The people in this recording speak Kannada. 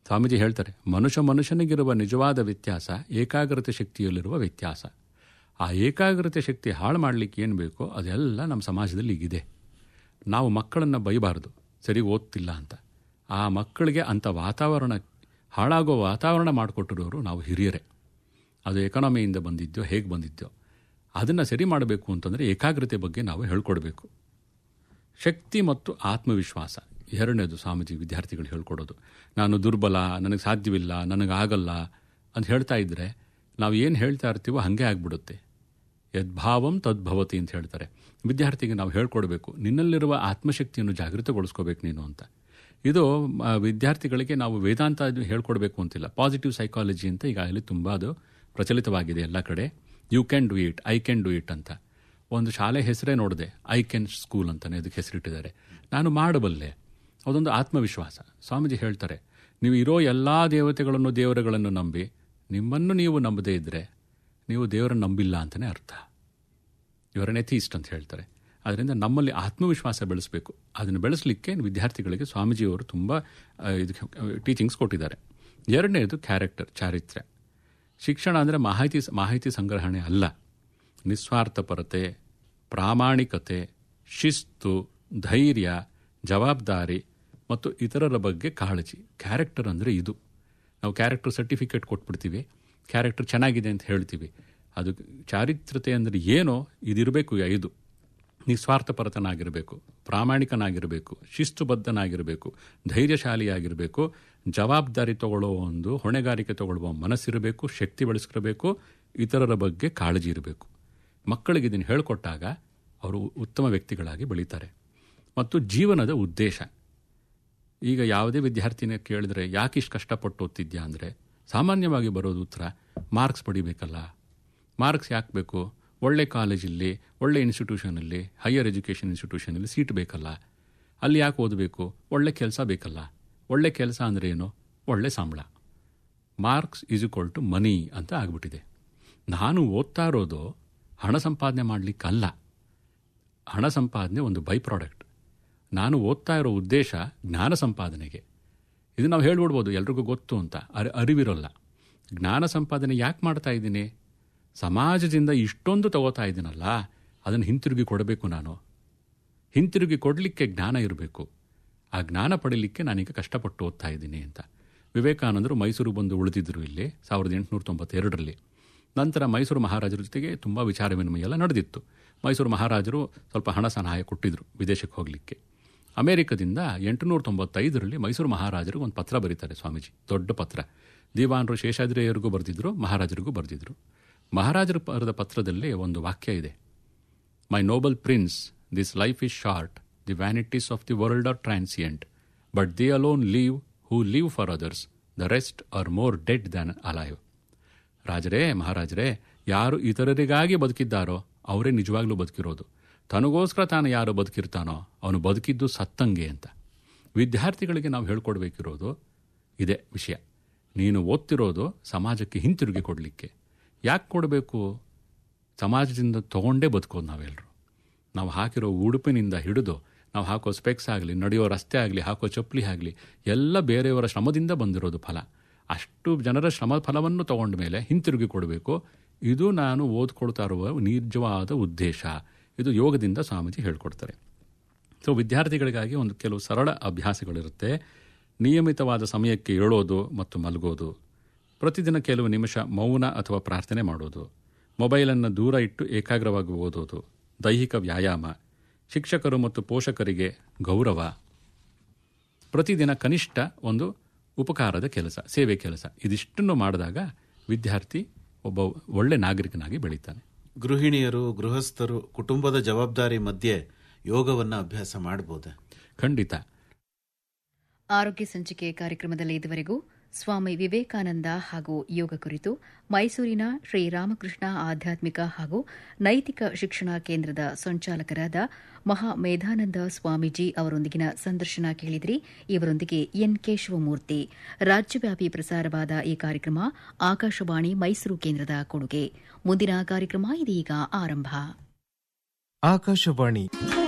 ಸ್ವಾಮೀಜಿ ಹೇಳ್ತಾರೆ ಮನುಷ್ಯ ಮನುಷ್ಯನಿಗಿರುವ ನಿಜವಾದ ವ್ಯತ್ಯಾಸ ಏಕಾಗ್ರತೆ ಶಕ್ತಿಯಲ್ಲಿರುವ ವ್ಯತ್ಯಾಸ ಆ ಏಕಾಗ್ರತೆ ಶಕ್ತಿ ಹಾಳು ಮಾಡಲಿಕ್ಕೆ ಏನು ಬೇಕೋ ಅದೆಲ್ಲ ನಮ್ಮ ಸಮಾಜದಲ್ಲಿ ಈಗಿದೆ ನಾವು ಮಕ್ಕಳನ್ನು ಬೈಬಾರ್ದು ಸರಿ ಓದ್ತಿಲ್ಲ ಅಂತ ಆ ಮಕ್ಕಳಿಗೆ ಅಂಥ ವಾತಾವರಣ ಹಾಳಾಗೋ ವಾತಾವರಣ ಮಾಡಿಕೊಟ್ಟಿರೋರು ನಾವು ಹಿರಿಯರೇ ಅದು ಎಕಾನಮಿಯಿಂದ ಬಂದಿದ್ದೋ ಹೇಗೆ ಬಂದಿದ್ದೋ ಅದನ್ನು ಸರಿ ಮಾಡಬೇಕು ಅಂತಂದರೆ ಏಕಾಗ್ರತೆ ಬಗ್ಗೆ ನಾವು ಹೇಳ್ಕೊಡ್ಬೇಕು ಶಕ್ತಿ ಮತ್ತು ಆತ್ಮವಿಶ್ವಾಸ ಎರಡನೇದು ಸ್ವಾಮೀಜಿ ವಿದ್ಯಾರ್ಥಿಗಳು ಹೇಳ್ಕೊಡೋದು ನಾನು ದುರ್ಬಲ ನನಗೆ ಸಾಧ್ಯವಿಲ್ಲ ನನಗಾಗಲ್ಲ ಅಂತ ಹೇಳ್ತಾ ಇದ್ದರೆ ನಾವು ಏನು ಹೇಳ್ತಾ ಇರ್ತೀವೋ ಹಾಗೆ ಆಗಿಬಿಡುತ್ತೆ ಯದ್ಭಾವಂ ತದ್ಭವತಿ ಅಂತ ಹೇಳ್ತಾರೆ ವಿದ್ಯಾರ್ಥಿಗೆ ನಾವು ಹೇಳ್ಕೊಡ್ಬೇಕು ನಿನ್ನಲ್ಲಿರುವ ಆತ್ಮಶಕ್ತಿಯನ್ನು ಜಾಗೃತಗೊಳಿಸ್ಕೋಬೇಕು ನೀನು ಅಂತ ಇದು ಆ, ವಿದ್ಯಾರ್ಥಿಗಳಿಗೆ ನಾವು ವೇದಾಂತ ಅದು ಹೇಳ್ಕೊಡ್ಬೇಕು ಅಂತಿಲ್ಲ ಪಾಸಿಟಿವ್ ಸೈಕಾಲಜಿ ಅಂತ ಈಗಾಗಲೇ ತುಂಬ ಅದು ಪ್ರಚಲಿತವಾಗಿದೆ ಎಲ್ಲ ಕಡೆ you can do it I can do it ಅಂತ ಒಂದು ಶಾಲೆ ಹೆಸರೇ ನೋಡಿದೆ ಐ ಕ್ಯಾನ್ ಸ್ಕೂಲ್ ಅಂತಲೇ ಅದಕ್ಕೆ ಹೆಸರಿಟ್ಟಿದ್ದಾರೆ ನಾನು ಮಾಡಬಲ್ಲೆ ಅದೊಂದು ಆತ್ಮವಿಶ್ವಾಸ ಸ್ವಾಮೀಜಿ ಹೇಳ್ತಾರೆ ನೀವು ಇರೋ ಎಲ್ಲ ದೇವತೆಗಳನ್ನು ದೇವರುಗಳನ್ನು ನಂಬಿ ನಿಮ್ಮನ್ನು ನೀವು ನಂಬದೇ ಇದ್ದರೆ ನೀವು ದೇವರನ್ನು ನಂಬಿಲ್ಲ ಅಂತಲೇ ಅರ್ಥ ಇವರನ್ನೇ ಥೀಸ್ಟ್ ಅಂತ ಹೇಳ್ತಾರೆ ಅದರಿಂದ ನಮ್ಮಲ್ಲಿ ಆತ್ಮವಿಶ್ವಾಸ ಬೆಳೆಸಬೇಕು ಅದನ್ನು ಬೆಳೆಸಲಿಕ್ಕೆ ವಿದ್ಯಾರ್ಥಿಗಳಿಗೆ ಸ್ವಾಮೀಜಿಯವರು ತುಂಬ ಆ, ಇದಕ್ಕೆ ಟೀಚಿಂಗ್ಸ್ ಕೊಟ್ಟಿದ್ದಾರೆ ಎರಡನೇದು ಕ್ಯಾರೆಕ್ಟರ್ ಚಾರಿತ್ರ್ಯ ಶಿಕ್ಷಣ ಅಂದರೆ ಮಾಹಿತಿ ಮಾಹಿತಿ ಸಂಗ್ರಹಣೆ ಅಲ್ಲ ನಿಸ್ವಾರ್ಥಪರತೆ ಪ್ರಾಮಾಣಿಕತೆ ಶಿಸ್ತು ಧೈರ್ಯ ಜವಾಬ್ದಾರಿ ಮತ್ತು ಇತರರ ಬಗ್ಗೆ ಕಾಳಜಿ ಕ್ಯಾರೆಕ್ಟರ್ ಅಂದರೆ ಇದು ನಾವು ಕ್ಯಾರೆಕ್ಟರ್ ಸರ್ಟಿಫಿಕೇಟ್ ಕೊಟ್ಬಿಡ್ತೀವಿ ಕ್ಯಾರೆಕ್ಟರ್ ಚೆನ್ನಾಗಿದೆ ಅಂತ ಹೇಳ್ತೀವಿ ಅದು ಚಾರಿತ್ರತೆ ಅಂದರೆ ಏನೋ ಇದಿರಬೇಕು ಈ ಐದು ನಿಸ್ವಾರ್ಥಪರತನಾಗಿರಬೇಕು ಪ್ರಾಮಾಣಿಕನಾಗಿರಬೇಕು ಶಿಸ್ತುಬದ್ಧನಾಗಿರಬೇಕು ಧೈರ್ಯಶಾಲಿಯಾಗಿರಬೇಕು ಜವಾಬ್ದಾರಿ ತಗೊಳ್ಳೋ ಒಂದು ಹೊಣೆಗಾರಿಕೆ ತಗೊಳ್ಳುವ ಮನಸ್ಸಿರಬೇಕು ಶಕ್ತಿ ಬೆಳೆಸ್ಕಿರಬೇಕು ಇತರರ ಬಗ್ಗೆ ಕಾಳಜಿ ಇರಬೇಕು ಮಕ್ಕಳಿಗೆ ಇದನ್ನು ಹೇಳಿಕೊಟ್ಟಾಗ ಅವರು ಉತ್ತಮ ವ್ಯಕ್ತಿಗಳಾಗಿ ಬೆಳೀತಾರೆ ಮತ್ತು ಜೀವನದ ಉದ್ದೇಶ ಈಗ ಯಾವುದೇ ವಿದ್ಯಾರ್ಥಿನ ಕೇಳಿದ್ರೆ ಯಾಕೆ ಇಷ್ಟು ಕಷ್ಟಪಟ್ಟು ಓದ್ತಿದ್ಯಾ ಅಂದರೆ ಸಾಮಾನ್ಯವಾಗಿ ಬರೋದು ಉತ್ತರ ಮಾರ್ಕ್ಸ್ ಪಡಿಬೇಕಲ್ಲ ಮಾರ್ಕ್ಸ್ ಯಾಕೆ ಬೇಕು ಒಳ್ಳೆ ಕಾಲೇಜಲ್ಲಿ ಒಳ್ಳೆ ಇನ್ಸ್ಟಿಟ್ಯೂಷನಲ್ಲಿ ಹೈಯರ್ ಎಜುಕೇಷನ್ ಇನ್ಸ್ಟಿಟ್ಯೂಷನಲ್ಲಿ ಸೀಟ್ ಬೇಕಲ್ಲ ಅಲ್ಲಿ ಯಾಕೆ ಓದಬೇಕು ಒಳ್ಳೆ ಕೆಲಸ ಬೇಕಲ್ಲ ಒಳ್ಳೆ ಕೆಲಸ ಅಂದರೆ ಏನು ಒಳ್ಳೆ ಸಂಬಳ marks is equal to money ಅಂತ ಆಗ್ಬಿಟ್ಟಿದೆ ನಾನು ಓದ್ತಾ ಇರೋದು ಹಣ ಸಂಪಾದನೆ ಮಾಡಲಿಕ್ಕಲ್ಲ ಹಣ ಸಂಪಾದನೆ ಒಂದು ಬೈ ಪ್ರಾಡಕ್ಟ್ ನಾನು ಓದ್ತಾ ಇರೋ ಉದ್ದೇಶ ಜ್ಞಾನ ಸಂಪಾದನೆಗೆ ಇದು ನಾವು ಹೇಳ್ಬಿಡ್ಬೋದು ಎಲ್ರಿಗೂ ಗೊತ್ತು ಅಂತ ಅರಿ ಅರಿವಿರೋಲ್ಲ ಜ್ಞಾನ ಸಂಪಾದನೆ ಯಾಕೆ ಮಾಡ್ತಾ ಇದ್ದೀನಿ ಸಮಾಜದಿಂದ ಇಷ್ಟೊಂದು ತಗೋತಾ ಇದ್ದೀನಲ್ಲ ಅದನ್ನು ಹಿಂತಿರುಗಿ ಕೊಡಬೇಕು ನಾನು ಹಿಂತಿರುಗಿ ಕೊಡಲಿಕ್ಕೆ ಜ್ಞಾನ ಇರಬೇಕು ಆ ಜ್ಞಾನ ಪಡೀಲಿಕ್ಕೆ ನಾನೀಗ ಕಷ್ಟಪಟ್ಟು ಓದ್ತಾ ಇದ್ದೀನಿ ಅಂತ ವಿವೇಕಾನಂದರು ಮೈಸೂರು ಬಂದು ಉಳಿದಿದ್ದರು ಇಲ್ಲಿ ಸಾವಿರದ ಎಂಟುನೂರ ತೊಂಬತ್ತೆರಡರಲ್ಲಿ ನಂತರ ಮೈಸೂರು ಮಹಾರಾಜರ ಜೊತೆಗೆ ತುಂಬ ವಿಚಾರ ವಿನಿಮಯ ಎಲ್ಲ ನಡೆದಿತ್ತು ಮೈಸೂರು ಮಹಾರಾಜರು ಸ್ವಲ್ಪ ಹಣ ಸಹಾಯ ಕೊಟ್ಟಿದ್ದರು ವಿದೇಶಕ್ಕೆ ಹೋಗಲಿಕ್ಕೆ ಅಮೆರಿಕದಿಂದ ಎಂಟುನೂರ ತೊಂಬತ್ತೈದರಲ್ಲಿ ಮೈಸೂರು ಮಹಾರಾಜರು ಒಂದು ಪತ್ರ ಬರೀತಾರೆ ಸ್ವಾಮೀಜಿ ದೊಡ್ಡ ಪತ್ರ ದಿವಾನರು ಶೇಷಾದ್ರಿಯವರಿಗೂ ಬರೆದಿದ್ರು ಮಹಾರಾಜರಿಗೂ ಬರೆದಿದ್ರು ಮಹಾರಾಜರು ಬರೆದ ಪತ್ರದಲ್ಲಿ ಒಂದು ವಾಕ್ಯ ಇದೆ my noble prince this life is short the vanities of the world are transient but they alone live who live for others the rest are more dead than alive ರಾಜರೇ ಮಹಾರಾಜರೇ ಯಾರು ಇತರರಿಗಾಗಿ ಬದುಕಿದ್ದಾರೋ ಅವರೇ ನಿಜವಾಗ್ಲೂ ಬದುಕಿರೋದು ತನಗೋಸ್ಕರ ತಾನು ಯಾರು ಬದುಕಿರ್ತಾನೋ ಅವನು ಬದುಕಿದ್ದು ಸತ್ತಂಗೆ ಅಂತ ವಿದ್ಯಾರ್ಥಿಗಳಿಗೆ ನಾವು ಹೇಳ್ಕೊಡ್ಬೇಕಿರೋದು ಇದೇ ವಿಷಯ ನೀನು ಓದ್ತಿರೋದು ಸಮಾಜಕ್ಕೆ ಹಿಂತಿರುಗಿ ಕೊಡಲಿಕ್ಕೆ ಯಾಕೆ ಕೊಡಬೇಕು ಸಮಾಜದಿಂದ ತಗೊಂಡೇ ಬದುಕೋದು ನಾವೆಲ್ಲರೂ ನಾವು ಹಾಕಿರೋ ಉಡುಪಿನಿಂದ ಹಿಡಿದು ನಾವು ಹಾಕೋ ಸ್ಪೆಕ್ಸ್ ಆಗಲಿ ನಡೆಯೋ ರಸ್ತೆ ಆಗಲಿ ಹಾಕೋ ಚಪ್ಪಲಿ ಆಗಲಿ ಎಲ್ಲ ಬೇರೆಯವರ ಶ್ರಮದಿಂದ ಬಂದಿರೋದು ಫಲ ಅಷ್ಟು ಜನರ ಶ್ರಮ ಫಲವನ್ನು ತಗೊಂಡ ಮೇಲೆ ಹಿಂತಿರುಗಿ ಕೊಡಬೇಕು ಇದು ನಾನು ಓದ್ಕೊಳ್ತಾ ಇರುವ ನಿಜವಾದ ಉದ್ದೇಶ ಇದು ಯೋಗದಿಂದ ಸ್ವಾಮೀಜಿ ಹೇಳ್ಕೊಡ್ತಾರೆ ಸೊ ವಿದ್ಯಾರ್ಥಿಗಳಿಗಾಗಿ ಒಂದು ಕೆಲವು ಸರಳ ಅಭ್ಯಾಸಗಳಿರುತ್ತೆ ನಿಯಮಿತವಾದ ಸಮಯಕ್ಕೆ ಏಳೋದು ಮತ್ತು ಮಲಗೋದು ಪ್ರತಿದಿನ ಕೆಲವು ನಿಮಿಷ ಮೌನ ಅಥವಾ ಪ್ರಾರ್ಥನೆ ಮಾಡೋದು ಮೊಬೈಲನ್ನು ದೂರ ಇಟ್ಟು ಏಕಾಗ್ರವಾಗಿ ಓದೋದು ದೈಹಿಕ ವ್ಯಾಯಾಮ ಶಿಕ್ಷಕರು ಮತ್ತು ಪೋಷಕರಿಗೆ ಗೌರವ ಪ್ರತಿದಿನ ಕನಿಷ್ಠ ಒಂದು ಉಪಕಾರದ ಕೆಲಸ ಸೇವೆ ಕೆಲಸ ಇದಿಷ್ಟನ್ನು ಮಾಡಿದಾಗ ವಿದ್ಯಾರ್ಥಿ ಒಬ್ಬ ಒಳ್ಳೆ ನಾಗರಿಕನಾಗಿ ಬೆಳೀತಾನೆ ಗೃಹಿಣಿಯರು ಗೃಹಸ್ಥರು ಕುಟುಂಬದ ಜವಾಬ್ದಾರಿ ಮಧ್ಯೆ ಯೋಗವನ್ನ ಅಭ್ಯಾಸ ಮಾಡಬಹುದೇ ಖಂಡಿತ ಆರೋಗ್ಯ ಸಂಚಿಕೆ ಕಾರ್ಯಕ್ರಮದಲ್ಲಿ ಇದುವರೆಗೂ ಸ್ವಾಮಿ ವಿವೇಕಾನಂದ ಹಾಗೂ ಯೋಗ ಕುರಿತು ಮೈಸೂರಿನ ಶ್ರೀರಾಮಕೃಷ್ಣ ಆಧ್ಯಾತ್ಮಿಕ ಹಾಗೂ ನೈತಿಕ ಶಿಕ್ಷಣ ಕೇಂದ್ರದ ಸಂಚಾಲಕರಾದ ಮಹಾ ಮೇಧಾನಂದ ಸ್ವಾಮೀಜಿ ಅವರೊಂದಿಗಿನ ಸಂದರ್ಶನ ಕೇಳಿದಿರಿ ಇವರೊಂದಿಗೆ ಎನ್ ಕೆ ಶಿವಮೂರ್ತಿ ರಾಜ್ಯವ್ಯಾಪಿ ಪ್ರಸಾರವಾದ ಈ ಕಾರ್ಯಕ್ರಮ ಆಕಾಶವಾಣಿ ಮೈಸೂರು ಕೇಂದ್ರದ ಕೊಡುಗೆ ಮುಂದಿನ ಕಾರ್ಯಕ್ರಮ ಇದೀಗ ಆರಂಭ ಆಕಾಶವಾಣಿ